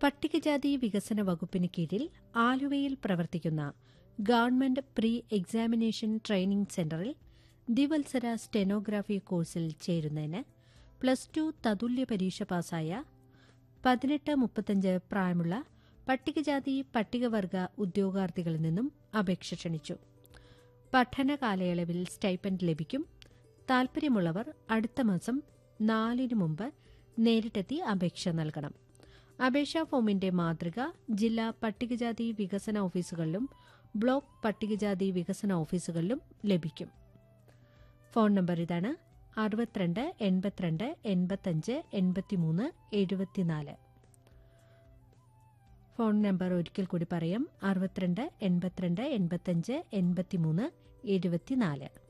പട്ടികജാതി വികസന വകുപ്പിന് കീഴിൽ ആലുവയിൽ പ്രവർത്തിക്കുന്ന ഗവൺമെന്റ് പ്രീ എക്സാമിനേഷൻ ട്രെയിനിംഗ് സെന്ററിൽ ദ്വിവത്സര സ്റ്റെനോഗ്രാഫി കോഴ്സിൽ ചേരുന്നതിന് പ്ലസ് ടു തതുല്യ പരീക്ഷ പാസായ പതിനെട്ട് മുപ്പത്തഞ്ച് പ്രായമുള്ള പട്ടികജാതി പട്ടികവർഗ ഉദ്യോഗാർത്ഥികളിൽ നിന്നും അപേക്ഷ ക്ഷണിച്ചു പഠന കാലയളവിൽ സ്റ്റൈപ്പൻഡ് ലഭിക്കും താൽപ്പര്യമുള്ളവർ അടുത്ത മാസം നാലിന് മുമ്പ് നേരിട്ടെത്തി അപേക്ഷ നൽകണം അപേക്ഷാ ഫോമിന്റെ മാതൃക ജില്ലാ പട്ടികജാതി വികസന ഓഫീസുകളിലും ബ്ലോക്ക് പട്ടികജാതി വികസന ഓഫീസുകളിലും ലഭിക്കും ഫോൺ നമ്പർ ഇതാണ് അറുപത്തിരണ്ട് എൺപത്തിരണ്ട് എൺപത്തഞ്ച് എൺപത്തിമൂന്ന് എഴുപത്തിനാല് ഫോൺ നമ്പർ ഒരിക്കൽ കൂടി പറയാം അറുപത്തിരണ്ട് എൺപത്തിരണ്ട് എൺപത്തഞ്ച് എൺപത്തിമൂന്ന് എഴുപത്തിനാല്